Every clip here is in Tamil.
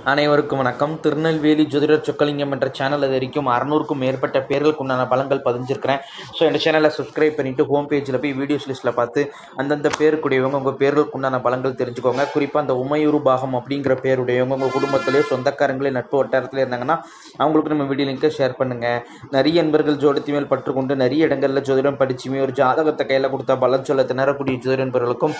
அனைவருக்கும் வணக்கம் திருநெல்வேலி ஜோதிடர் சொக்கலிங்கம் என்ற சேனல் இது வரைக்கும் அறநூறுக்கும் மேற்பட்ட பேர்களுக்கு உண்டான பலன்கள் பதிஞ்சிருக்கிறேன் ஸோ இந்த சேனலை சப்ஸ்கிரைப் பண்ணிவிட்டு ஹோம் பேஜில் போய் வீடியோஸ் லிஸ்ட்டில் பார்த்து அந்தந்த பேருக்குடையவங்க உங்கள் பேர்களுக்கு உண்டான பலன்கள் தெரிஞ்சுக்கோங்க குறிப்பாக அந்த உமையூரு பாகம் அப்படிங்கிற பேருடையவங்க உங்கள் குடும்பத்திலே சொந்தக்காரங்களே நட்பு வட்டாரத்தில் இருந்தாங்கன்னா அவங்களுக்கு நம்ம வீடியோ லிங்கை ஷேர் பண்ணுங்கள் நிறைய நண்பர்கள் ஜோடத்தி மேல் பற்றுக்கொண்டு நிறைய இடங்களில் ஜோதிடம் படிச்சுமே ஒரு ஜாதகத்தை கையில் கொடுத்தா பலன் சொல்ல திணறக்கூடிய ஜோதிட நண்பர்களுக்கும்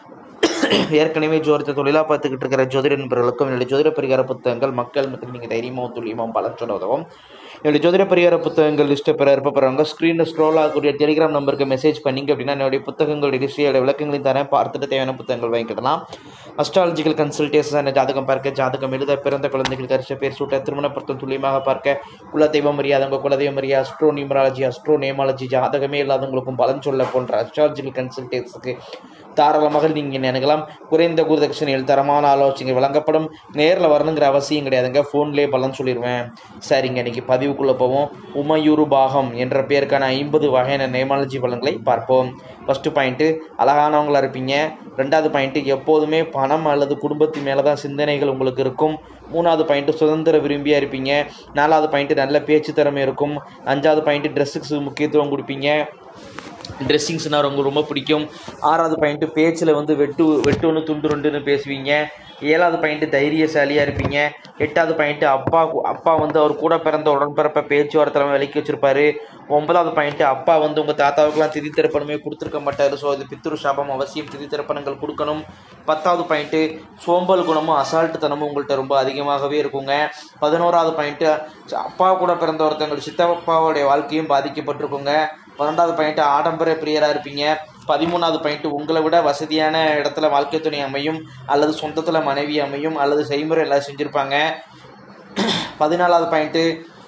ஏற்கனவே ஜோதிட தொழிலாக பார்த்துக்கிட்டு இருக்கிற ஜோதிட நண்பர்களுக்கும் என்னுடைய ஜோதிட பரிகார புத்தகங்கள் மக்கள் மற்றும் நீங்கள் தைரியமாகவும் துல்லியமாகவும் பலன் சொல்ல உதவும் என்னுடைய ஜோதிட பரிகார புத்தகங்கள் லிஸ்ட்டை பெற இருப்பவங்க ஸ்க்ரீனில் ஸ்க்ரோல் ஆகக்கூடிய டெலிகிராம் நம்பருக்கு மெசேஜ் பண்ணிங்க அப்படின்னா என்னுடைய புத்தகங்களுடைய ஹிஸ்ட்ரியோட விளக்கங்களையும் தரேன் பார்த்துட்டு தேவையான புத்தகங்கள் வாங்கிக்கிடலாம் அஸ்ட்ராலஜிக்கல் கன்சல்டேஷன் ஜாதகம் பார்க்க ஜாதகம் எழுத பிறந்த குழந்தைகளுக்கு அரிச பேர் சூட்ட திருமண பொருத்தம் துல்லியமாக பார்க்க குலதெய்வம் அறியாதவங்க குலதெய்வம் அறியா அஸ்ட்ரோ நியூமராலஜி அஸ்ட்ரோ நேமாலஜி ஜாதகமே இல்லாதவங்களுக்கும் பலன் சொல்ல போன்ற அஸ்ட்ராலஜிக்கல் கன்சல்டேஷனுக்கு தாராளமாக நீங்கள் நினைக்கலாம் குறைந்த குருதட்சணையில் தரமான ஆலோசனை வழங்கப்படும் நேரில் வரணுங்கிற அவசியம் கிடையாதுங்க ஃபோன்லேயே பலன் சொல்லிடுவேன் சரிங்க இன்னைக்கு பதிவுக்குள்ளே போவோம் உமையூரு பாகம் என்ற பேருக்கான ஐம்பது வகையான நேமாலஜி பலன்களை பார்ப்போம் ஃபஸ்ட்டு பாயிண்ட்டு அழகானவங்களா இருப்பீங்க ரெண்டாவது பாயிண்ட்டு எப்போதுமே பணம் அல்லது குடும்பத்து மேலே தான் சிந்தனைகள் உங்களுக்கு இருக்கும் மூணாவது பாயிண்ட்டு சுதந்திர விரும்பியாக இருப்பீங்க நாலாவது பாயிண்ட்டு நல்ல பேச்சு திறமை இருக்கும் அஞ்சாவது பாயிண்ட்டு ட்ரெஸ்ஸுக்கு முக்கியத்துவம் கொடுப்பீங்க ட்ரெஸ்ஸிங்ஸ்னால் ரொம்ப ரொம்ப பிடிக்கும் ஆறாவது பாயிண்ட்டு பேச்சில் வந்து வெட்டு வெட்டு ஒன்று துண்டு ரெண்டுன்னு பேசுவீங்க ஏழாவது பாயிண்ட்டு தைரியசாலியாக இருப்பீங்க எட்டாவது பாயிண்ட்டு அப்பா அப்பா வந்து அவர் கூட பிறந்த உடன்பிறப்பை பேச்சுவார்த்தை விலக்கி வச்சுருப்பாரு ஒன்பதாவது பாயிண்ட்டு அப்பா வந்து உங்கள் தாத்தாவுக்குலாம் திதி திறப்பணமே கொடுத்துருக்க மாட்டார் ஸோ அது பித்ரு சாபம் அவசியம் திதி திறப்பணங்கள் கொடுக்கணும் பத்தாவது பாயிண்ட்டு சோம்பல் குணமும் அசால்ட்டுத்தனமும் உங்கள்கிட்ட ரொம்ப அதிகமாகவே இருக்குங்க பதினோராவது பாயிண்ட்டு அப்பா கூட பிறந்த ஒருத்தவங்க சித்தப்பாவுடைய வாழ்க்கையும் பாதிக்கப்பட்டிருக்குங்க பன்னெண்டாவது பாயிண்ட்டு ஆடம்பர பிரியராக இருப்பீங்க பதிமூணாவது பாயிண்ட்டு உங்களை விட வசதியான இடத்துல வாழ்க்கை துணை அமையும் அல்லது சொந்தத்தில் மனைவி அமையும் அல்லது செய்முறை எல்லாம் செஞ்சுருப்பாங்க பதினாலாவது பாயிண்ட்டு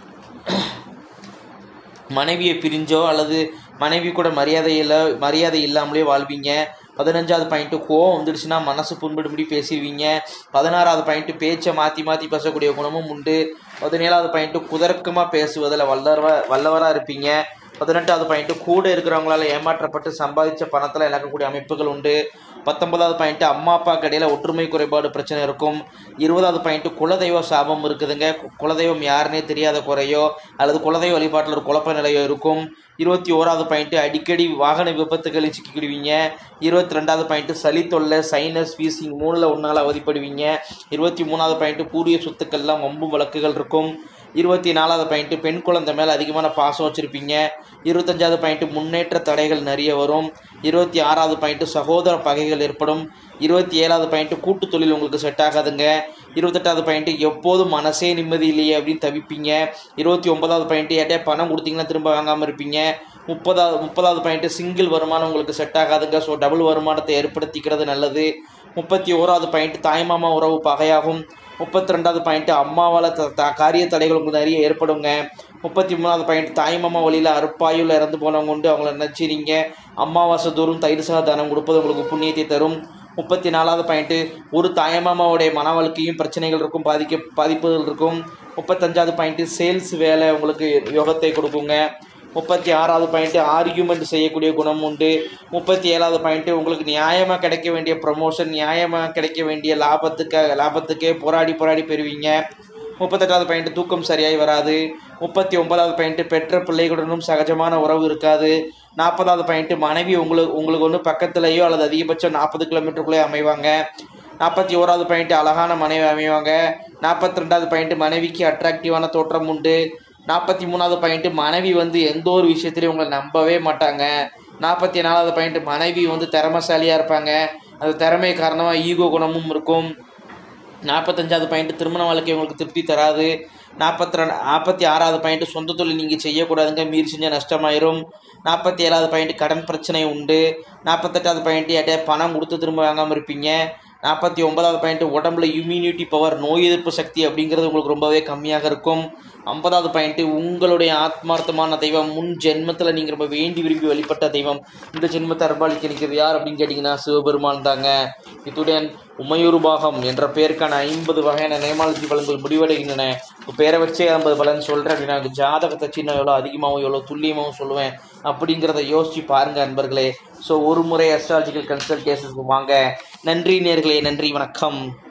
மனைவியை பிரிஞ்சோ அல்லது மனைவி கூட மரியாதை இல்லை மரியாதை இல்லாமலே வாழ்வீங்க பதினஞ்சாவது பாயிண்ட்டு கோவம் வந்துடுச்சுன்னா மனசு புண்படும்படி பேசிடுவீங்க பதினாறாவது பாயிண்ட்டு பேச்சை மாற்றி மாற்றி பேசக்கூடிய குணமும் உண்டு பதினேழாவது பாயிண்ட்டு குதர்க்கமாக பேசுவதில் வல்லவ வல்லவராக இருப்பீங்க பதினெட்டாவது பாயிண்ட்டு கூட இருக்கிறவங்களால ஏமாற்றப்பட்டு சம்பாதிச்ச பணத்தில் இழக்கக்கூடிய அமைப்புகள் உண்டு பத்தொன்பதாவது பாயிண்ட்டு அம்மா அப்பா கடையில் ஒற்றுமை குறைபாடு பிரச்சனை இருக்கும் இருபதாவது பாயிண்ட்டு குலதெய்வ சாபம் இருக்குதுங்க குலதெய்வம் யாருன்னே தெரியாத குறையோ அல்லது குலதெய்வ வழிபாட்டில் ஒரு குழப்ப நிலையோ இருக்கும் இருபத்தி ஓராவது பாயிண்ட்டு அடிக்கடி வாகன விபத்துகளில் சிக்கிக்கிடுவீங்க இருபத்தி ரெண்டாவது பாயிண்ட்டு சளி தொல்லை சைனஸ் வீசிங் மூணில் ஒன்றால் அவதிப்படுவீங்க இருபத்தி மூணாவது பாயிண்ட்டு பூரிய சொத்துக்கள்லாம் வம்பு வழக்குகள் இருக்கும் இருபத்தி நாலாவது பாயிண்ட்டு பெண் குழந்தை மேலே அதிகமான பாசம் வச்சுருப்பீங்க இருபத்தஞ்சாவது பாயிண்ட்டு முன்னேற்ற தடைகள் நிறைய வரும் இருபத்தி ஆறாவது பாயிண்ட்டு சகோதர பகைகள் ஏற்படும் இருபத்தி ஏழாவது பாயிண்ட்டு கூட்டு தொழில் உங்களுக்கு செட் ஆகாதுங்க இருபத்தெட்டாவது பாயிண்ட்டு எப்போதும் மனசே நிம்மதி இல்லையே அப்படின்னு தவிப்பீங்க இருபத்தி ஒன்பதாவது பாயிண்ட்டு ஏட்டே பணம் கொடுத்தீங்கன்னா திரும்ப வாங்காமல் இருப்பீங்க முப்பதாவது முப்பதாவது பாயிண்ட்டு சிங்கிள் வருமானம் உங்களுக்கு செட் ஆகாதுங்க ஸோ டபுள் வருமானத்தை ஏற்படுத்திக்கிறது நல்லது முப்பத்தி ஓராவது பாயிண்ட் தாய்மாமா உறவு பகையாகும் முப்பத்தி ரெண்டாவது பாயிண்ட்டு அம்மாவால் த த காரிய தடைகள் உங்களுக்கு நிறைய ஏற்படுங்க முப்பத்தி மூணாவது பாயிண்ட் தாய்மாமா வழியில் அற்பாயுள் இறந்து போனவங்க உண்டு அவங்கள நினச்சிறீங்க அமாவாசை தோறும் தயிர் சாத தானம் கொடுப்பது உங்களுக்கு புண்ணியத்தை தரும் முப்பத்தி நாலாவது பாயிண்ட்டு ஒரு தாயமாமாவுடைய மன வாழ்க்கையும் பிரச்சனைகள் இருக்கும் பாதிக்க பாதிப்புகள் இருக்கும் முப்பத்தஞ்சாவது பாயிண்ட்டு சேல்ஸ் வேலை உங்களுக்கு யோகத்தை கொடுக்குங்க முப்பத்தி ஆறாவது பாயிண்ட்டு ஆர்கியூமெண்ட் செய்யக்கூடிய குணம் உண்டு முப்பத்தி ஏழாவது பாயிண்ட்டு உங்களுக்கு நியாயமாக கிடைக்க வேண்டிய ப்ரமோஷன் நியாயமாக கிடைக்க வேண்டிய லாபத்துக்காக லாபத்துக்கே போராடி போராடி பெறுவீங்க முப்பத்தெட்டாவது பாயிண்ட்டு தூக்கம் சரியாகி வராது முப்பத்தி ஒன்பதாவது பாயிண்ட்டு பெற்ற பிள்ளைகளுடனும் சகஜமான உறவு இருக்காது நாற்பதாவது பாயிண்ட்டு மனைவி உங்களுக்கு உங்களுக்கு ஒன்று பக்கத்துலேயோ அல்லது அதிகபட்சம் நாற்பது கிலோமீட்டருக்குள்ளே அமைவாங்க நாற்பத்தி ஓராவது பாயிண்ட்டு அழகான மனைவி அமைவாங்க நாற்பத்தி ரெண்டாவது பாயிண்ட்டு மனைவிக்கு அட்ராக்டிவான தோற்றம் உண்டு நாற்பத்தி மூணாவது பாயிண்ட்டு மனைவி வந்து எந்த ஒரு விஷயத்துலையும் உங்களை நம்பவே மாட்டாங்க நாற்பத்தி நாலாவது பாயிண்ட்டு மனைவி வந்து திறமசாலியாக இருப்பாங்க அந்த திறமை காரணமாக ஈகோ குணமும் இருக்கும் நாற்பத்தஞ்சாவது பாயிண்ட்டு திருமண வாழ்க்கை உங்களுக்கு திருப்தி தராது நாற்பத்தி ரெண்டு நாற்பத்தி ஆறாவது பாயிண்ட்டு சொந்த தொழில் நீங்கள் செய்யக்கூடாதுங்க மீறி செஞ்சால் நஷ்டமாயிரும் நாற்பத்தி ஏழாவது பாயிண்ட்டு கடன் பிரச்சனை உண்டு நாற்பத்தெட்டாவது பாயிண்ட்டு யார்ட்டே பணம் கொடுத்து திரும்ப வாங்காமல் இருப்பீங்க நாற்பத்தி ஒன்பதாவது பாயிண்ட்டு உடம்புல இம்யூனிட்டி பவர் நோய் எதிர்ப்பு சக்தி அப்படிங்கிறது உங்களுக்கு ரொம்பவே கம்மியாக இருக்கும் ஐம்பதாவது பாயிண்ட்டு உங்களுடைய ஆத்மார்த்தமான தெய்வம் முன் ஜென்மத்தில் நீங்கள் ரொம்ப வேண்டி விரும்பி வழிபட்ட தெய்வம் இந்த ஜென்மத்தை அர்பாலிக்க நிற்கிறது யார் அப்படின்னு கேட்டிங்கன்னா சிவபெருமான் தாங்க இத்துடன் உமையூர் பாகம் என்ற பெயருக்கான ஐம்பது வகையான நேமாலஜி பலன்கள் முடிவடைகின்றன இப்போ பேரை வச்சே ஐம்பது பலன் சொல்கிறேன் அப்படின்னா எனக்கு ஜாதகத்தை சின்ன எவ்வளோ அதிகமாகவும் எவ்வளோ துல்லியமாகவும் சொல்லுவேன் அப்படிங்கிறத யோசித்து பாருங்கள் அன்பர்களே ஸோ ஒரு முறை அஸ்ட்ராலஜிக்கல் கன்சல்டேஷனுக்கு வாங்க நன்றி நேர்களே நன்றி வணக்கம்